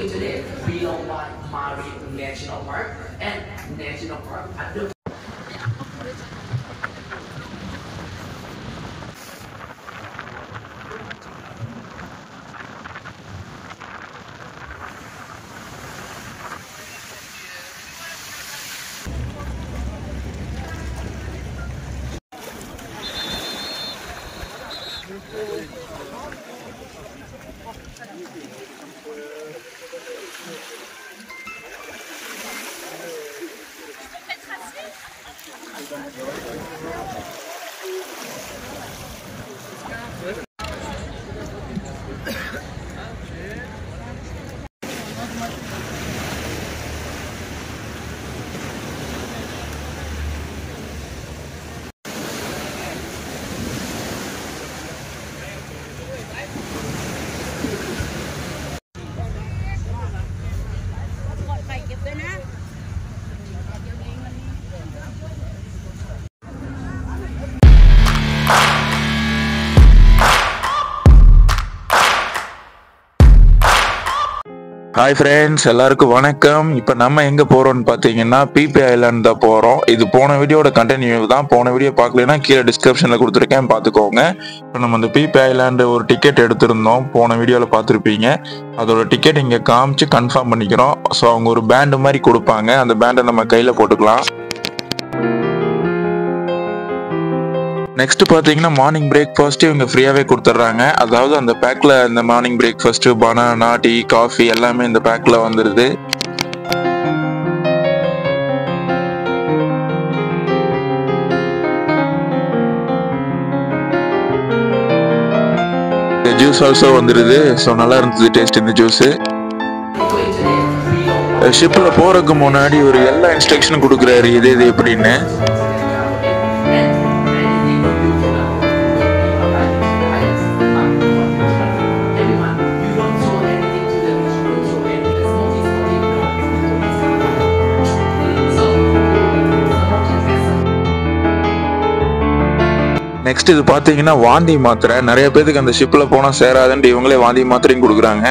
going today, Bilongwan Marine National Park and National Park at the hi friends எல்லாருக்கும் வணக்கம் இப்போ நம்ம எங்கே போகிறோம்னு பார்த்தீங்கன்னா பிபி ஐலாண்ட் தான் போகிறோம் இது போன வீடியோட கண்டினியூ தான் போன வீடியோ பார்க்கலனா கீழே டிஸ்கிரிப்ஷனில் கொடுத்துருக்கேன் பார்த்துக்கோங்க இப்போ நம்ம அந்த பிபி ஐலாண்டு ஒரு டிக்கெட் எடுத்திருந்தோம் போன வீடியோவில் பார்த்துருப்பீங்க அதோட டிக்கெட் இங்கே காமிச்சு கன்ஃபார்ம் பண்ணிக்கிறோம் ஸோ அவங்க ஒரு பேண்டு மாதிரி கொடுப்பாங்க அந்த பேண்டை நம்ம கையில் போட்டுக்கலாம் நெக்ஸ்ட் பார்த்தீங்கன்னா மார்னிங் பிரேக்ஃபாஸ்ட்டு இவங்க ஃப்ரீயாகவே கொடுத்துட்றாங்க அதாவது அந்த பேக்கில் இந்த morning breakfast banana tea coffee எல்லாமே இந்த பேக்கில் வந்துடுது ஜூஸ் ஆல்சோ வந்துடுது ஸோ நல்லா இருந்தது டேஸ்ட் இந்த ஜூஸு going today, Bilongwan ஷிப்பில் போகிறதுக்கு முன்னாடி ஒரு எல்லா இன்ஸ்ட்ரக்ஷனும் கொடுக்குறாரு இது இது எப்படின்னு and anything you cannot do will be arriving to the highest mark for future. Everyone, you don't show anything to them, you don't show anything. The smoke is only So, smoke is vessel. Next இது பார்த்தீங்கன்னா வாந்தி மாத்திரை நிறைய பேருக்கு அந்த ஷிப்பில் போனால் சேராதுன்ட்டு இவங்களே வாந்தி மாத்திரையும் கொடுக்குறாங்க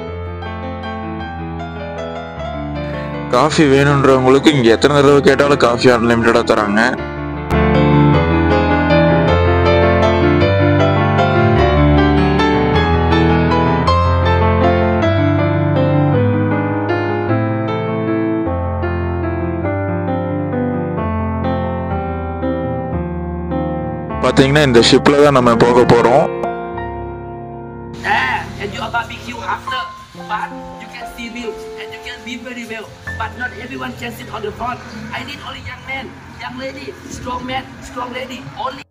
காஃபி வேணுன்றவங்களுக்கு இங்கே எத்தனை தடவை கேட்டாலும் காஃபி அன்லிமிட்டடாக தராங்க பார்த்தீங்கன்னா இந்த ஷிப்பில் தான் நம்ம போக போகிறோம் There, and you are barbecue after, but you can see view and you can be very well. But not everyone can sit on the front. I need only young man, young lady, strong man, strong lady. Only.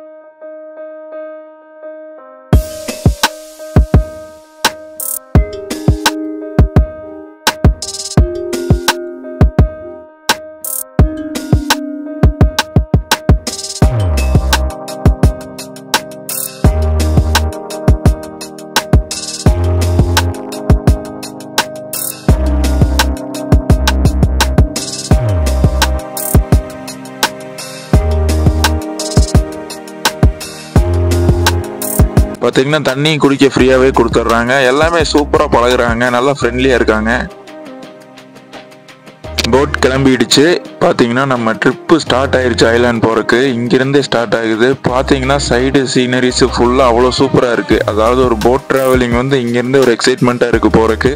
பார்த்தீங்கன்னா தண்ணி குடிக்க ஃப்ரீயாகவே கொடுத்துட்றாங்க எல்லாமே சூப்பராக பழகுறாங்க நல்லா ஃப்ரெண்ட்லியாக இருக்காங்க போட் கிளம்பிடுச்சு பார்த்தீங்கன்னா நம்ம ட்ரிப்பு ஸ்டார்ட் ஆயிருச்சு ஐலாண்ட் போகிறக்கு இங்கிருந்தே ஸ்டார்ட் ஆகுது பார்த்தீங்கன்னா சைடு சீனரிஸ் ஃபுல்லாக அவ்வளோ சூப்பராக இருக்குது அதாவது ஒரு போட் ட்ராவலிங் வந்து இங்கேருந்து ஒரு எக்ஸைட்மெண்ட்டாக இருக்குது போகிறக்கு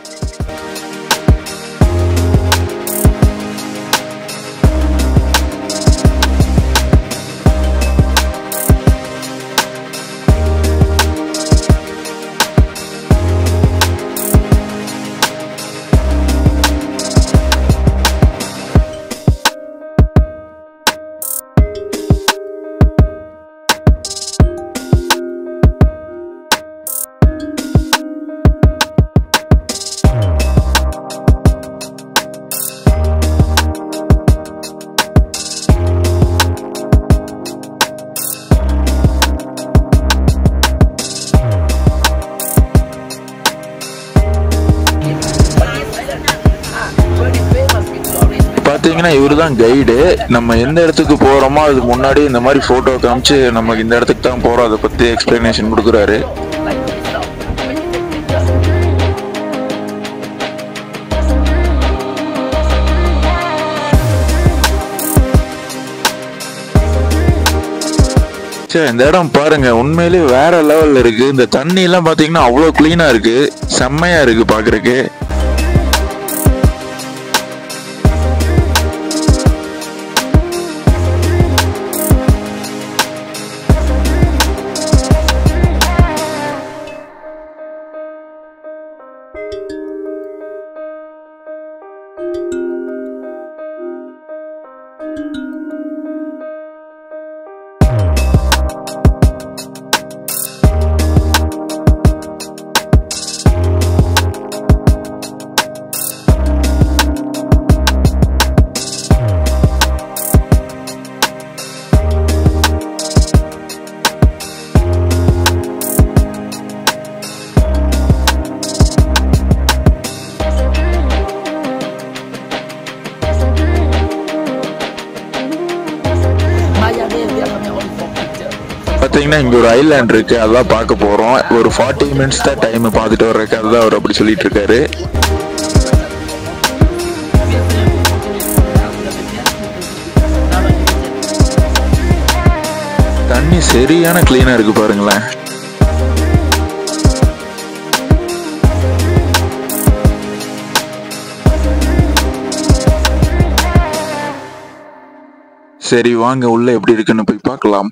Very famous with tourists. பார்த்தீங்கன்னா இவர் தான் கைடு நம்ம எந்த இடத்துக்கு போகிறோமோ அதுக்கு முன்னாடி இந்த மாதிரி ஃபோட்டோ காமிச்சு நமக்கு இந்த இடத்துக்கு தான் போகிறோம் அதை பற்றி எக்ஸ்பிளனேஷன் கொடுக்குறாரு Like this now. When you take pictures, சரி இந்த இடம் பாருங்க உண்மையிலேயே வேற லெவல்ல இருக்கு இந்த தண்ணி எல்லாம் பாத்தீங்கன்னா அவ்வளவு கிளீனா இருக்கு செம்மையா இருக்கு பாக்குறதுக்கு Maya Baby, I'm the only for picture. பாத்தீங்கன்னா இங்க ஒரு ஐலாண்ட் இருக்கு அதான் பார்க்க போறோம் ஒரு ஃபார்ட்டி மினிட்ஸ் தான் டைம் பார்த்துட்டு வர்றதுக்கு அதுதான் அவர் அப்படி சொல்லிட்டு இருக்காரு தண்ணி சரியான கிளீனா இருக்கு பாருங்களேன் சரி வாங்க உள்ள எப்படி இருக்குன்னு போய் பார்க்கலாம்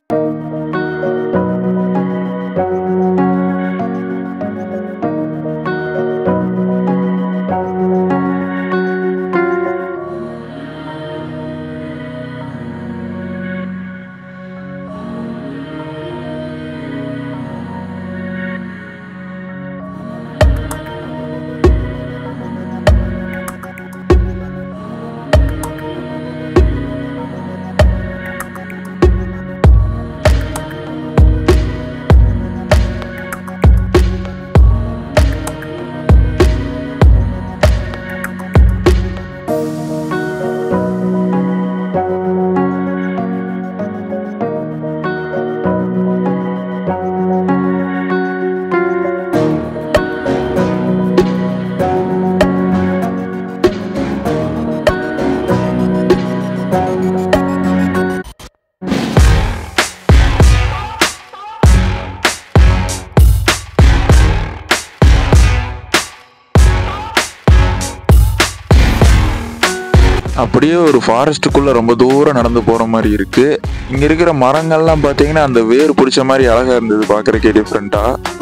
அப்படியே ஒரு ஃபாரஸ்ட்டுக்குள்ள ரொம்ப தூரம் நடந்து போற மாதிரி இருக்கு இங்க இருக்கிற மரங்கள்லாம் பாத்தீங்கன்னா அந்த வேர் பிடிச்ச மாதிரி அழகா இருந்தது பாக்குறதுக்கே டிஃப்ரெண்டா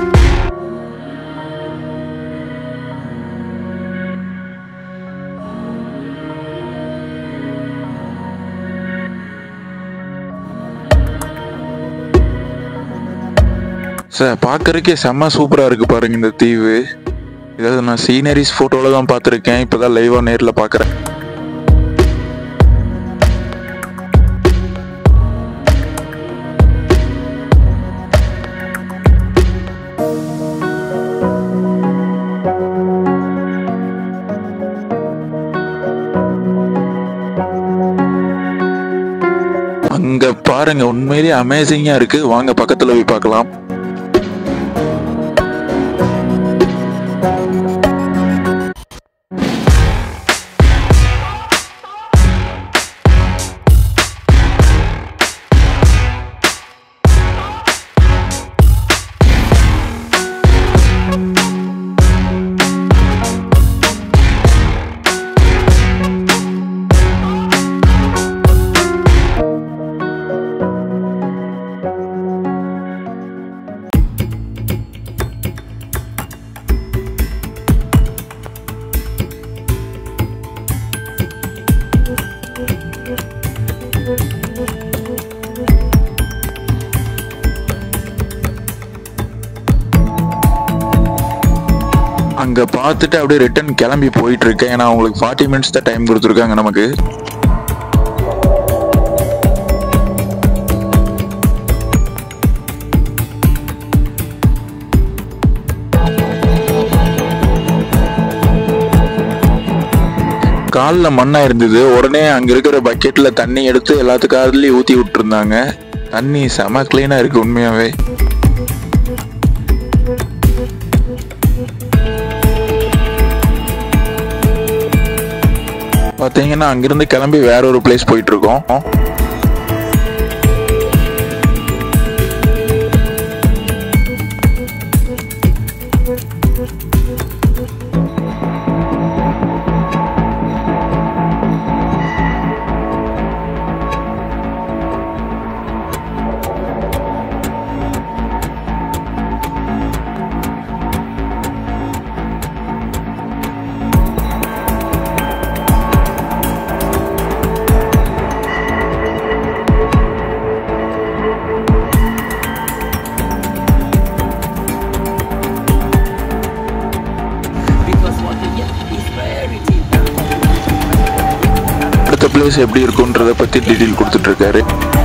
சார் பார்க்கறதுக்கே செம்ம சூப்பரா இருக்கு பாருங்க இந்த தீவு இதாவது நான் சீனரிஸ் போட்டோல தான் பார்த்துருக்கேன் இப்பதான் லைவா நேர்ல பார்க்கறேன் அங்க பாருங்க உண்மையிலேயே அமேசிங்கா இருக்கு வாங்க பக்கத்துல போய் பார்க்கலாம் அங்க பார்த்துட்டு அப்படியே ரிட்டர்ன் கிளம்பி போயிட்டு இருக்கேன் ஏன்னா அவங்களுக்கு ஃபார்ட்டி மினிட்ஸ் தான் டைம் கொடுத்துருக்காங்க நமக்கு காலில் மண்ணா இருந்தது உடனே அங்க இருக்கிற பக்கெட்ல தண்ணி எடுத்து எல்லாத்துக்காரதுலயும் ஊத்தி விட்டுருந்தாங்க தண்ணி செம கிளீனா இருக்கு உண்மையாவே பாத்தீங்கன்னா அங்கிருந்து கிளம்பி வேற ஒரு பிளேஸ் போயிட்டு இருக்கோம் Because water here is very deep. அடுத்த பிளேஸ் எப்படி இருக்குன்றத பத்தி டீட்டெயில் கொடுத்துட்டு இருக்காரு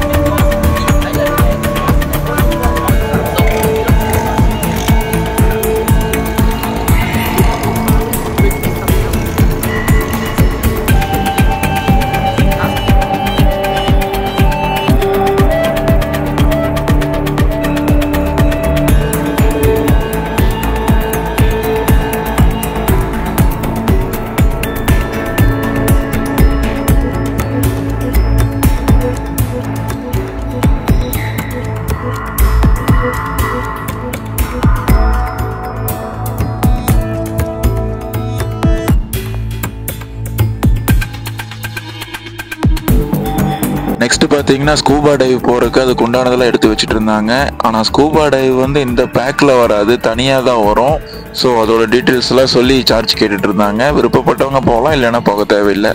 நெக்ஸ்ட் பார்த்தீங்கன்னா ஸ்கூபா டைவ் போறதுக்கு அதுக்கு உண்டானதெல்லாம் எடுத்து வச்சுட்டு இருந்தாங்க ஆனால் ஸ்கூபா டைவ் வந்து இந்த பேக்கில் வராது தனியாக தான் வரும் ஸோ அதோட டீட்டெயில்ஸ் எல்லாம் சொல்லி சார்ஜ் கேட்டுட்டு இருந்தாங்க விருப்பப்பட்டவங்க போகலாம் இல்லைன்னா போக தேவையில்லை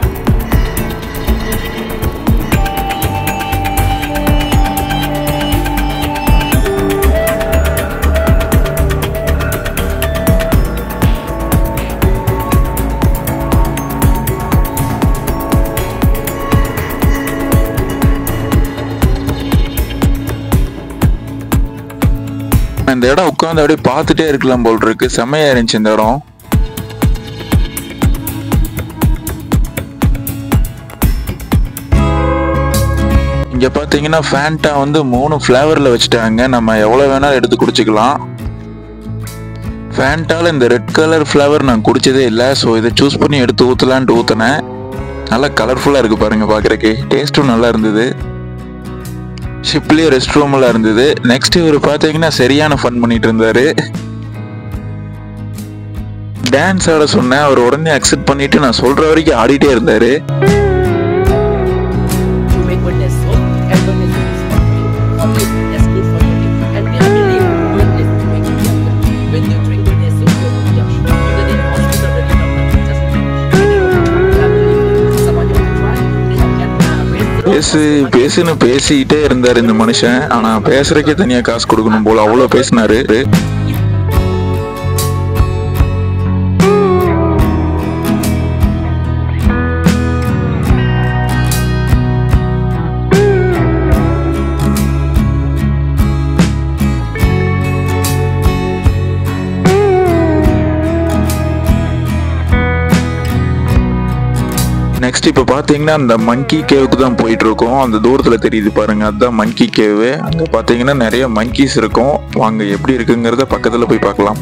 இந்த இடம் உட்காந்து அப்படியே பார்த்துட்டே இருக்கலாம் போல் இருக்கு செம்மையா இருந்துச்சு இந்த இடம் இங்க பாத்தீங்கன்னா ஃபேண்டா வந்து மூணு ஃபிளேவர்ல வச்சுட்டாங்க நம்ம எவ்வளவு வேணாலும் எடுத்து குடிச்சுக்கலாம் ஃபேண்டால இந்த ரெட் கலர் ஃப்ளேவர் நான் குடிச்சதே இல்லை ஸோ இதை சூஸ் பண்ணி எடுத்து ஊற்றலான்ட்டு ஊற்றினேன் நல்லா கலர்ஃபுல்லாக இருக்கு பாருங்க பார்க்குறக்கு டேஸ்ட்டும் நல்லா இருந்தது ஷிப்லேயே ரெஸ்ட் ரூம்லாம் இருந்தது நெக்ஸ்ட் இவர் பார்த்தீங்கன்னா சரியான ஃபன் பண்ணிட்டு இருந்தாரு டான்ஸ் ஆட சொன்னேன் அவர் உடனே அக்செப்ட் பண்ணிட்டு நான் சொல்ற வரைக்கும் ஆடிட்டே இருந்தாரு to make when there's soap and when there's this for you, that's good for your liver. And I believe when this makes you younger. When you drink when there's soap, you're young. You don't need hospital, don't need doctor, just drink. When you have to live, somebody want to try, they can uh, raise the பேசு பேசுன்னு பேசிக்கிட்டே இருந்தாரு இந்த மனுஷன் ஆனா பேசுறதுக்கே தனியா காசு கொடுக்கணும் போல அவ்வளவு பேசினாரு நெக்ஸ்ட் இப்போ பார்த்தீங்கன்னா அந்த மங்கி கேவுக்கு தான் போயிட்டு இருக்கோம் அந்த தூரத்தில் தெரியுது பாருங்க அதுதான் மங்கி கேவு அங்கே பார்த்தீங்கன்னா நிறைய மங்கீஸ் இருக்கும் வாங்க எப்படி இருக்குங்கிறத பக்கத்தில் போய் பார்க்கலாம்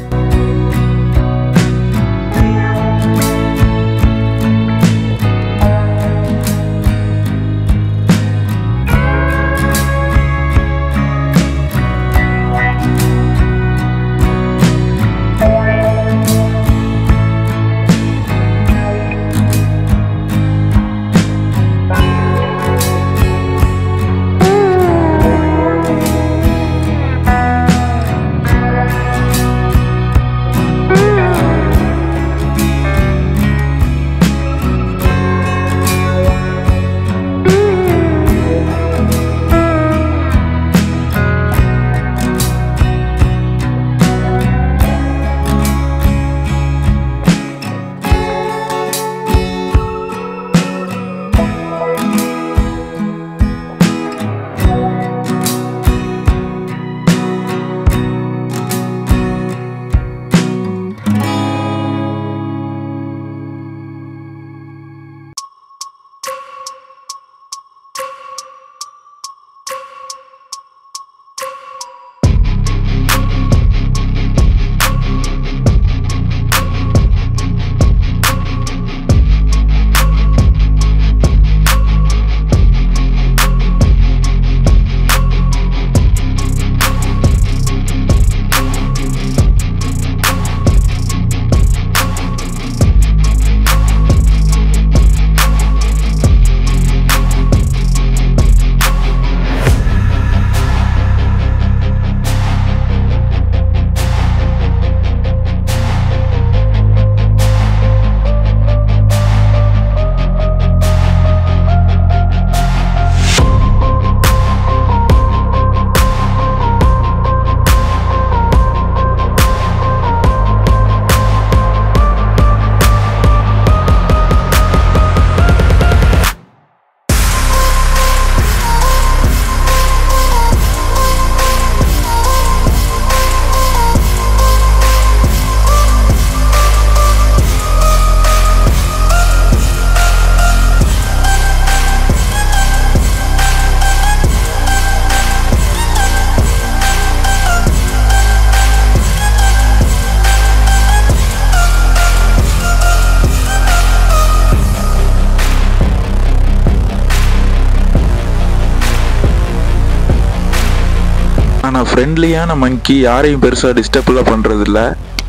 ஃப்ரெண்ட்லியான மங்கி யாரையும் பெருசாக டிஸ்டர்ப்லாம் பண்ணுறதில்ல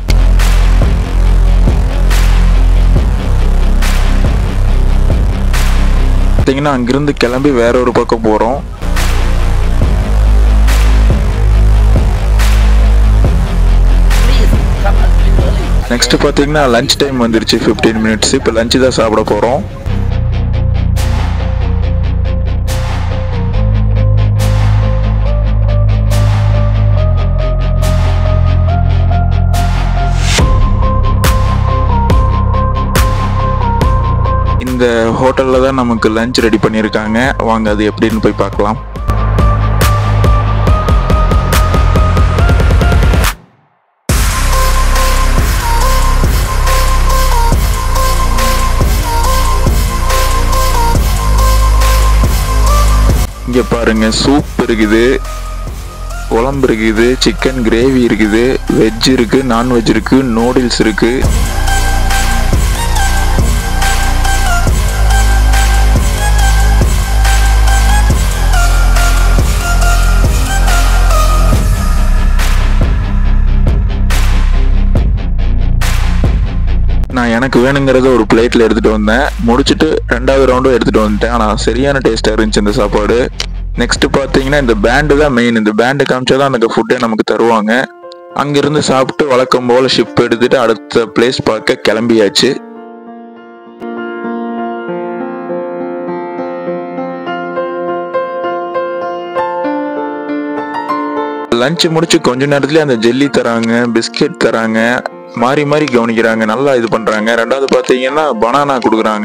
பார்த்தீங்கன்னா அங்கிருந்து கிளம்பி வேற ஒரு பக்கம் போகிறோம் Please come a little early. Next பார்த்தீங்கன்னா லஞ்ச் டைம் வந்துருச்சு ஃபிஃப்டீன் மினிட்ஸ் இப்போ லஞ்சு தான் சாப்பிட போகிறோம் இந்த ஹோட்டலில் தான் நமக்கு லஞ்ச் ரெடி பண்ணியிருக்காங்க வாங்க அது எப்படின்னு போய் பார்க்கலாம் இங்கே பாருங்க சூப் இருக்குது குழம்பு இருக்குது சிக்கன் கிரேவி இருக்குது வெஜ் இருக்கு நான்வெஜ் இருக்கு நூடுல்ஸ் இருக்கு நான் எனக்கு வேணுங்கிறத ஒரு பிளேட்ல எடுத்துட்டு வந்தேன் முடிச்சுட்டு ரெண்டாவது ரவுண்டும் எடுத்துட்டு வந்துட்டேன் ஆனா சரியான டேஸ்டா இருந்துச்சு இந்த சாப்பாடு நெக்ஸ்ட் பாத்தீங்கன்னா இந்த பேண்டு தான் மெயின் இந்த பேண்டு காமிச்சாதான் அந்த ஃபுட்டே நமக்கு தருவாங்க அங்கிருந்து சாப்பிட்டு வழக்கம் போல ஷிப் எடுத்துட்டு அடுத்த பிளேஸ் பார்க்க கிளம்பியாச்சு லஞ்ச் முடிச்சு கொஞ்ச நேரத்துல அந்த ஜெல்லி தராங்க பிஸ்கெட் தராங்க மாறி மாறி கவனிக்கிறாங்க நல்லா இது பண்றாங்க ரெண்டாவது பாத்தீங்கன்னா பனானா கொடுக்குறாங்க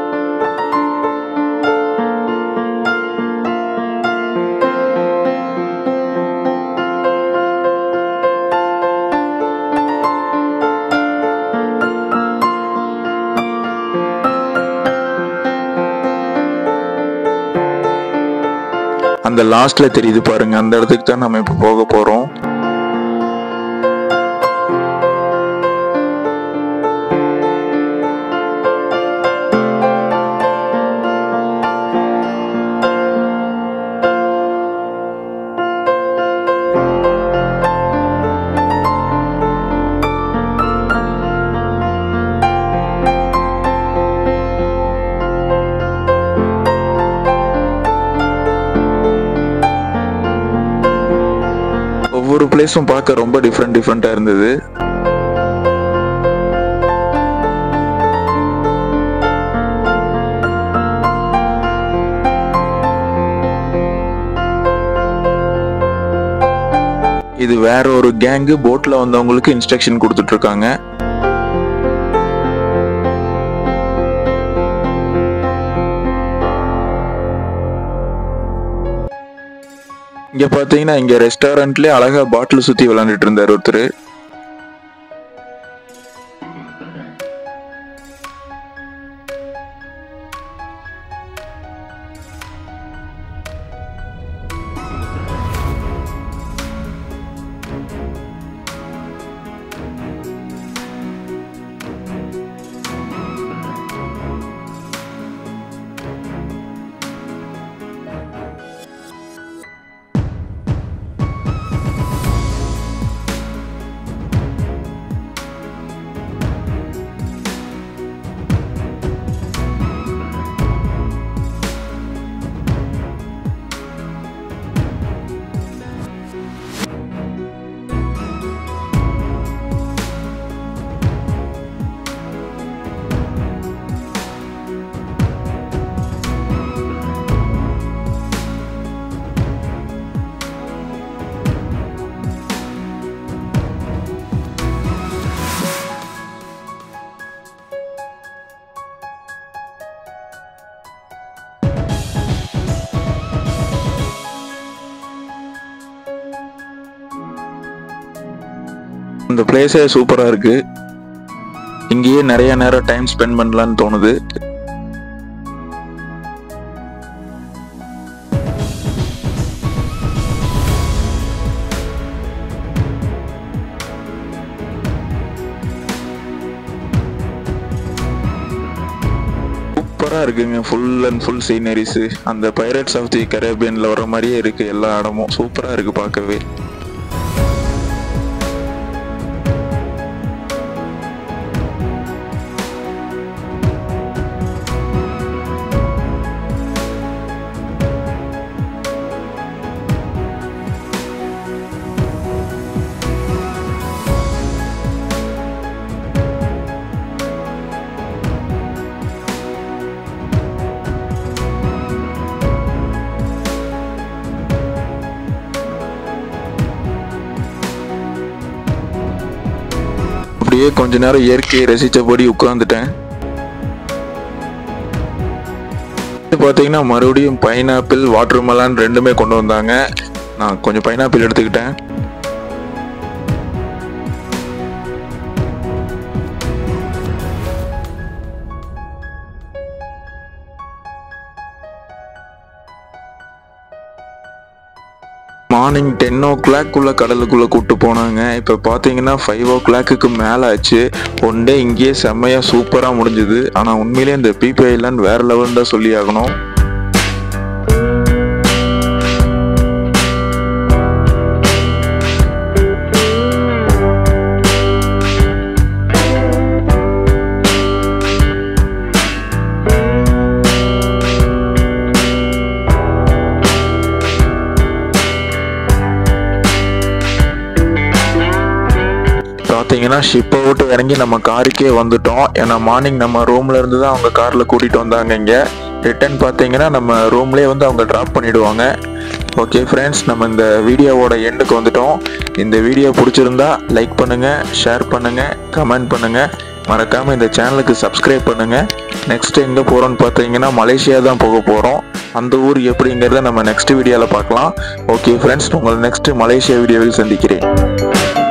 அந்த லாஸ்ட்ல தெரியுது பாருங்க அந்த இடத்துக்கு தான் நம்ம இப்ப போக போறோம் ஒவ்வொரு பிளேஸும் பார்க்க ரொம்ப டிஃப்ரெண்ட் டிஃப்ரெண்டா இருந்தது இது வேற ஒரு கேங்கு போட்ல வந்தவங்களுக்கு இன்ஸ்ட்ரக்ஷன் கொடுத்துட்டு இருக்காங்க இங்க பாத்தீங்கன்னா இங்க ரெஸ்டாரண்ட்லயே அழகா பாட்டில் சுத்தி விளையாண்டுட்டு இருந்தாரு ஒருத்தர் இந்த பிளேஸே சூப்பரா இருக்கு இங்கேயே நிறைய நேரம் டைம் ஸ்பெண்ட் பண்ணலாம்னு தோணுது சூப்பரா இருக்குங்க ஃபுல் அண்ட் ஃபுல் சீனரிஸ் அந்த பைரட்ஸ் ஆஃப் தி கரேபியன்ல வர மாதிரியே இருக்கு எல்லா இடமும் சூப்பரா இருக்கு பார்க்கவே கொஞ்ச நேரம் இயற்கையை ரசித்தபடி உட்காந்துட்டேன் பார்த்தீங்கன்னா மறுபடியும் பைனாப்பிள் வாட்டர் மெலான் ரெண்டுமே கொண்டு வந்தாங்க நான் கொஞ்சம் பைனாப்பிள் எடுத்துக்கிட்டேன் மார்னிங் டென் ஓ கிளாக்குள்ள கடலுக்குள்ளே கூப்பிட்டு போனாங்க இப்போ பார்த்தீங்கன்னா ஃபைவ் ஓ கிளாக்குக்கு மேலே ஆச்சு ஒன் டே இங்கேயே செம்மையாக சூப்பராக முடிஞ்சுது ஆனால் உண்மையிலேயே இந்த பிபி ஐலாண்ட் வேற லெவல் தான் சொல்லி ஆகணும் பார்த்தீங்கன்னா ஷிப்பை விட்டு இறங்கி நம்ம காருக்கே வந்துட்டோம் ஏன்னா மார்னிங் நம்ம ரூம்ல இருந்து தான் அவங்க காரில் கூட்டிகிட்டு வந்தாங்க இங்கே ரிட்டர்ன் பார்த்தீங்கன்னா நம்ம ரூம்லேயே வந்து அவங்க ட்ராப் பண்ணிடுவாங்க ஓகே ஃப்ரெண்ட்ஸ் நம்ம இந்த வீடியோவோட எண்டுக்கு வந்துட்டோம் இந்த வீடியோ பிடிச்சிருந்தா லைக் பண்ணுங்கள் ஷேர் பண்ணுங்கள் கமெண்ட் பண்ணுங்கள் மறக்காமல் இந்த சேனலுக்கு சப்ஸ்கிரைப் பண்ணுங்கள் நெக்ஸ்ட் எங்கே போகிறோம்னு பார்த்தீங்கன்னா மலேசியா தான் போக போகிறோம் அந்த ஊர் எப்படிங்கிறத நம்ம நெக்ஸ்ட் வீடியோவில் பார்க்கலாம் ஓகே ஃப்ரெண்ட்ஸ் உங்களை நெக்ஸ்ட் மலேசியா வீடியோவில் சந்திக்கிறேன்